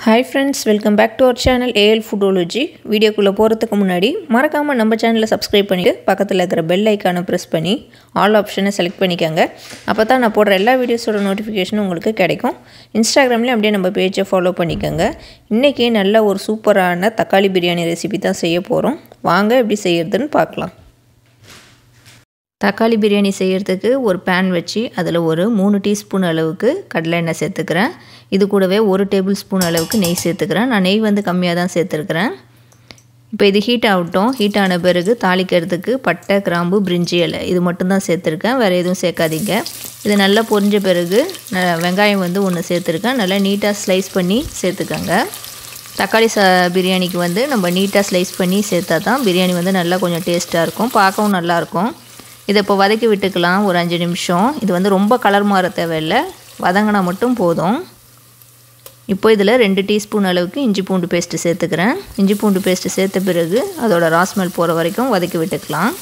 hi friends welcome back to our channel AL foodology வீடியோக்குள்ளே போகிறதுக்கு முன்னாடி மறக்காமல் நம்ம சேனலை சப்ஸ்கிரைப் பண்ணிவிட்டு பக்கத்தில் இருக்கிற பெல் ஐக்கானை ப்ரெஸ் பண்ணி ஆல் ஆப்ஷனை செலக்ட் பண்ணிக்கோங்க அப்போ தான் நான் போடுற எல்லா வீடியோஸோட நோட்டிஃபிகேஷனும் உங்களுக்கு கிடைக்கும் இன்ஸ்டாகிராம்லேயும் அப்படியே நம்ம பேஜை ஃபாலோ பண்ணிக்கோங்க இன்றைக்கி நல்ல ஒரு சூப்பரான தக்காளி பிரியாணி ரெசிபி தான் செய்ய போகிறோம் வாங்க எப்படி செய்யறதுன்னு பார்க்கலாம் தக்காளி பிரியாணி செய்கிறதுக்கு ஒரு பேன் வச்சு அதில் ஒரு மூணு டீஸ்பூன் அளவுக்கு கடலை எண்ணெய் சேர்த்துக்கிறேன் இது கூடவே ஒரு டேபிள் ஸ்பூன் அளவுக்கு நெய் சேர்த்துக்கிறேன் நான் நெய் வந்து கம்மியாக தான் சேர்த்துருக்குறேன் இப்போ இது ஹீட் ஆகட்டும் ஹீட் ஆன பிறகு தாளிக்கிறதுக்கு பட்டை கிராம்பு பிரிஞ்சி இலை இது மட்டும்தான் சேர்த்துருக்கேன் வேறு எதுவும் சேர்க்காதீங்க இது நல்லா பொரிஞ்ச பிறகு வெங்காயம் வந்து ஒன்று சேர்த்துருக்கேன் நல்லா நீட்டாக ஸ்லைஸ் பண்ணி சேர்த்துக்கோங்க தக்காளி சா பிரியாணிக்கு வந்து நம்ம நீட்டாக ஸ்லைஸ் பண்ணி சேர்த்தா தான் பிரியாணி வந்து நல்லா கொஞ்சம் டேஸ்ட்டாக இருக்கும் பார்க்கவும் நல்லாயிருக்கும் இதை இப்போ வதக்கி விட்டுக்கலாம் ஒரு அஞ்சு நிமிஷம் இது வந்து ரொம்ப கலர் மாற தேவையில்லை வதங்கினா மட்டும் போதும் இப்போ இதில் ரெண்டு டீஸ்பூன் அளவுக்கு இஞ்சி பூண்டு பேஸ்ட்டு சேர்த்துக்கிறேன் இஞ்சி பூண்டு பேஸ்ட்டு சேர்த்த பிறகு அதோட ராஸ்மெல் போகிற வரைக்கும் வதக்கி விட்டுக்கலாம்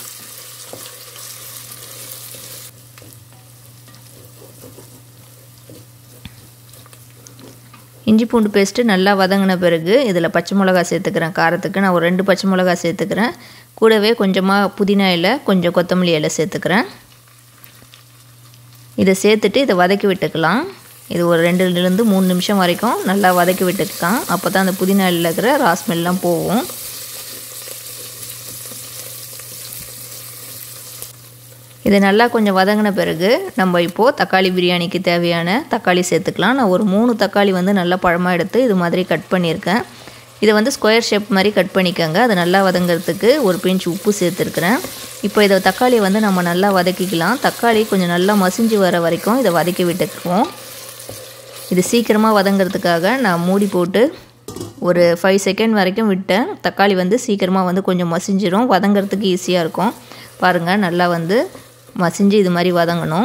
இஞ்சி பூண்டு பேஸ்ட்டு நல்லா வதங்கின பிறகு இதில் பச்சை மிளகா சேர்த்துக்கிறேன் காரத்துக்கு நான் ஒரு ரெண்டு பச்சை மிளகா சேர்த்துக்கிறேன் கூடவே கொஞ்சமாக புதினா இலை கொஞ்சம் கொத்தமல்லி இலை சேர்த்துக்கிறேன் இதை சேர்த்துட்டு இதை வதக்கி விட்டுக்கலாம் இது ஒரு ரெண்டுலேருந்து மூணு நிமிஷம் வரைக்கும் நல்லா வதக்கி விட்டுக்கலாம் அப்போ தான் அந்த புதினா இலையில் இருக்கிற ராஸ்மெல்லாம் போகும் இது நல்லா கொஞ்சம் வதங்கின பிறகு நம்ம இப்போது தக்காளி பிரியாணிக்கு தேவையான தக்காளி சேர்த்துக்கலாம் நான் ஒரு மூணு தக்காளி வந்து நல்லா பழமாக எடுத்து இது மாதிரி கட் பண்ணியிருக்கேன் இதை வந்து ஸ்கொயர் ஷேப் மாதிரி கட் பண்ணிக்கோங்க அது நல்லா வதங்கிறதுக்கு ஒரு பிஞ்ச் உப்பு சேர்த்துருக்குறேன் இப்போ இதை தக்காளியை வந்து நம்ம நல்லா வதக்கிக்கலாம் தக்காளி கொஞ்சம் நல்லா மசிஞ்சு வர வரைக்கும் இதை வதக்கி விட்டுக்குவோம் இது சீக்கிரமாக வதங்கிறதுக்காக நான் மூடி போட்டு ஒரு ஃபைவ் செகண்ட் வரைக்கும் விட்டேன் தக்காளி வந்து சீக்கிரமாக வந்து கொஞ்சம் மசிஞ்சிரும் வதங்கிறதுக்கு ஈஸியாக இருக்கும் பாருங்கள் நல்லா வந்து மசிஞ்சு இது மாதிரி வதங்கணும்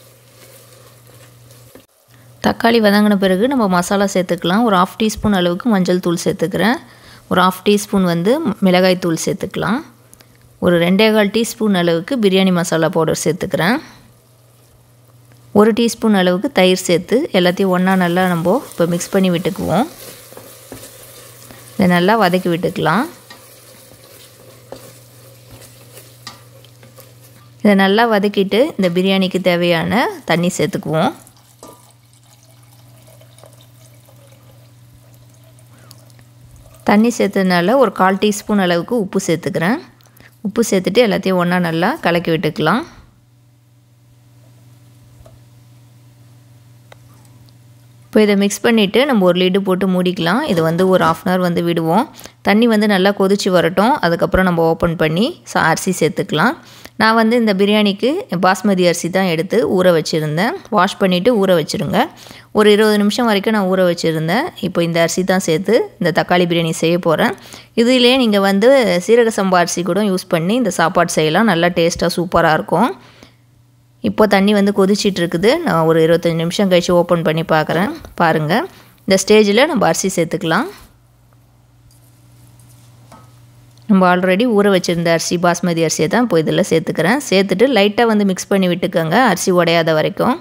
தக்காளி வதங்கின பிறகு நம்ம மசாலா சேர்த்துக்கலாம் ஒரு ஆஃப் டீஸ்பூன் அளவுக்கு மஞ்சள் தூள் சேர்த்துக்கிறேன் ஒரு ஆஃப் டீஸ்பூன் வந்து மிளகாய் தூள் சேர்த்துக்கலாம் ஒரு ரெண்டே கால் டீஸ்பூன் அளவுக்கு பிரியாணி மசாலா பவுடர் சேர்த்துக்கிறேன் ஒரு டீஸ்பூன் அளவுக்கு தயிர் சேர்த்து எல்லாத்தையும் ஒன்றா நல்லா நம்ம இப்போ மிக்ஸ் பண்ணி விட்டுக்குவோம் இதை நல்லா வதக்கி விட்டுக்கலாம் இதை நல்லா வதக்கிட்டு இந்த பிரியாணிக்கு தேவையான தண்ணி சேர்த்துக்குவோம் தண்ணி சேர்த்ததுனால ஒரு கால் டீஸ்பூன் அளவுக்கு உப்பு சேர்த்துக்கிறேன் உப்பு சேர்த்துட்டு எல்லாத்தையும் ஒன்றா நல்லா கலக்கி விட்டுக்கலாம் இப்போ இதை மிக்ஸ் பண்ணிவிட்டு நம்ம ஒரு லிட்டு போட்டு மூடிக்கலாம் இது வந்து ஒரு ஆஃப் அன் ஹவர் வந்து விடுவோம் தண்ணி வந்து நல்லா கொதிச்சு வரட்டும் அதுக்கப்புறம் நம்ம ஓப்பன் பண்ணி அரிசி சேர்த்துக்கலாம் நான் வந்து இந்த பிரியாணிக்கு பாஸ்மதி அரிசி தான் எடுத்து ஊற வச்சுருந்தேன் வாஷ் பண்ணிவிட்டு ஊற வச்சுருங்க ஒரு இருபது நிமிஷம் வரைக்கும் நான் ஊற வச்சுருந்தேன் இப்போ இந்த அரிசி தான் சேர்த்து இந்த தக்காளி பிரியாணி செய்ய போகிறேன் இதிலே நீங்கள் வந்து சீரக சம்பா அரிசி கூட யூஸ் பண்ணி இந்த சாப்பாடு செய்யலாம் நல்லா டேஸ்ட்டாக சூப்பராக இருக்கும் இப்போ தண்ணி வந்து கொதிச்சிட்டு இருக்குது நான் ஒரு இருபத்தஞ்சி நிமிஷம் கழித்து ஓப்பன் பண்ணி பார்க்குறேன் பாருங்கள் இந்த ஸ்டேஜில் நம்ம அரிசி சேர்த்துக்கலாம் நம்ம ஆல்ரெடி ஊற வச்சுருந்த அரிசி பாஸ்மதி அரிசியை தான் இப்போ இதில் சேர்த்துக்கிறேன் சேர்த்துட்டு லைட்டாக வந்து மிக்ஸ் பண்ணி விட்டுக்கோங்க அரிசி உடையாத வரைக்கும்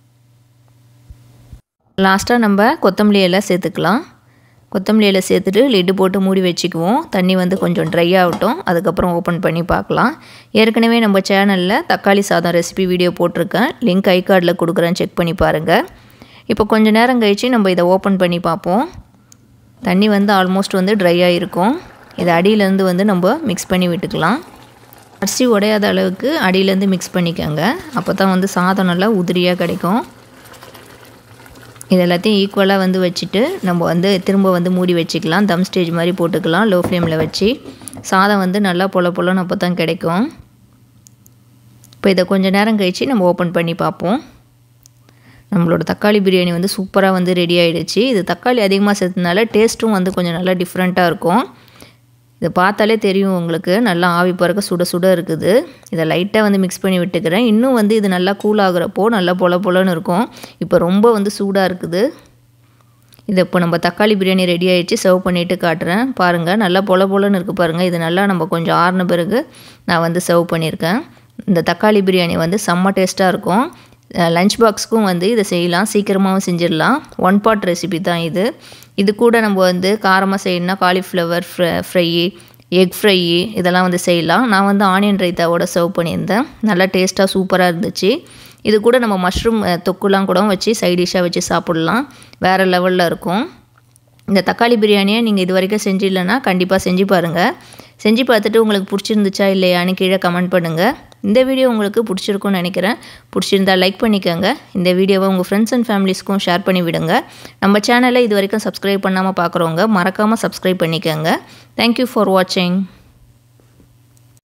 லாஸ்ட்டாக நம்ம கொத்தமல்லி எல்லாம் சேர்த்துக்கலாம் கொத்தமல்லி இலை சேர்த்துட்டு லிட்டு போட்டு மூடி வச்சுக்குவோம் தண்ணி வந்து கொஞ்சம் ட்ரை ஆகட்டும் அதுக்கப்புறம் ஓப்பன் பண்ணி பார்க்கலாம் ஏற்கனவே நம்ம சேனலில் தக்காளி சாதம் ரெசிபி வீடியோ போட்டிருக்கேன் லிங்க் ஐ கார்டில் கொடுக்குறேன் செக் பண்ணி பாருங்கள் இப்போ கொஞ்சம் நேரம் கழித்து நம்ம இதை ஓப்பன் பண்ணி பார்ப்போம் தண்ணி வந்து ஆல்மோஸ்ட் வந்து ட்ரையாக இருக்கும் இதை அடியிலேருந்து வந்து நம்ம மிக்ஸ் பண்ணி விட்டுக்கலாம் அரிசி உடையாத அளவுக்கு அடியிலேருந்து மிக்ஸ் பண்ணிக்கோங்க அப்போ தான் வந்து சாதம் நல்லா உதிரியாக கிடைக்கும் இது எல்லாத்தையும் ஈக்குவலாக வந்து வச்சுட்டு நம்ம வந்து திரும்ப வந்து மூடி வச்சுக்கலாம் தம் ஸ்டேஜ் மாதிரி போட்டுக்கலாம் லோ ஃப்ளேமில் வச்சு சாதம் வந்து நல்லா பொல பொலன்னு அப்போ தான் கிடைக்கும் இப்போ இதை கொஞ்சம் நேரம் கழித்து நம்ம ஓப்பன் பண்ணி பார்ப்போம் நம்மளோட தக்காளி பிரியாணி வந்து சூப்பராக வந்து ரெடி ஆகிடுச்சு இது தக்காளி அதிகமாக சேர்த்தனால டேஸ்ட்டும் வந்து கொஞ்சம் நல்லா டிஃப்ரெண்ட்டாக இருக்கும் இதை பார்த்தாலே தெரியும் உங்களுக்கு நல்லா ஆவி பறக்க சுட சுட இருக்குது இதை லைட்டாக வந்து மிக்ஸ் பண்ணி விட்டுக்கிறேன் இன்னும் வந்து இது நல்லா கூல் ஆகுறப்போ நல்லா பொல பொலன்னு இருக்கும் இப்போ ரொம்ப வந்து சூடாக இருக்குது இதை இப்போ நம்ம தக்காளி பிரியாணி ரெடி ஆகிடுச்சு சர்வ் பண்ணிவிட்டு காட்டுறேன் பாருங்கள் நல்லா பொல பொலன்னு இருக்குது பாருங்கள் இது நல்லா நம்ம கொஞ்சம் ஆறின பிறகு நான் வந்து சர்வ் பண்ணியிருக்கேன் இந்த தக்காளி பிரியாணி வந்து செம்ம டேஸ்ட்டாக இருக்கும் லஞ்ச் பாக்ஸ்க்கும் வந்து இதை செய்யலாம் சீக்கிரமாகவும் செஞ்சிடலாம் ஒன் பாட் ரெசிபி தான் இது இது கூட நம்ம வந்து காரமாக செய்யணும்னா cauliflower fry fry egg fry இதெல்லாம் வந்து செய்யலாம் நான் வந்து ஆனியன் ரைத்தாவோட சர்வ் பண்ணியிருந்தேன் நல்லா டேஸ்ட்டாக சூப்பராக இருந்துச்சு இது கூட நம்ம மஷ்ரூம் தொக்குலாம் கூட வச்சு சைட் டிஷ்ஷாக வச்சு சாப்பிட்லாம் வேறு லெவலில் இருக்கும் இந்த தக்காளி பிரியாணியை நீங்கள் இது வரைக்கும் செஞ்சிடலன்னா கண்டிப்பாக செஞ்சு பாருங்கள் செஞ்சு பார்த்துட்டு உங்களுக்கு பிடிச்சிருந்துச்சா இல்லையான்னு கீழே கமெண்ட் பண்ணுங்கள் இந்த வீடியோ உங்களுக்கு பிடிச்சிருக்கும்னு நினைக்கிறேன் பிடிச்சிருந்தா லைக் பண்ணிக்கோங்க இந்த வீடியோவை உங்கள் ஃப்ரெண்ட்ஸ் அண்ட் ஃபேமிலிஸ்க்கும் ஷேர் பண்ணி விடுங்க நம்ம சேனலை இது வரைக்கும் சப்ஸ்கிரைப் பண்ணாமல் பார்க்குறவங்க மறக்காமல் சப்ஸ்கிரைப் பண்ணிக்கோங்க தேங்க்யூ ஃபார் வாட்சிங்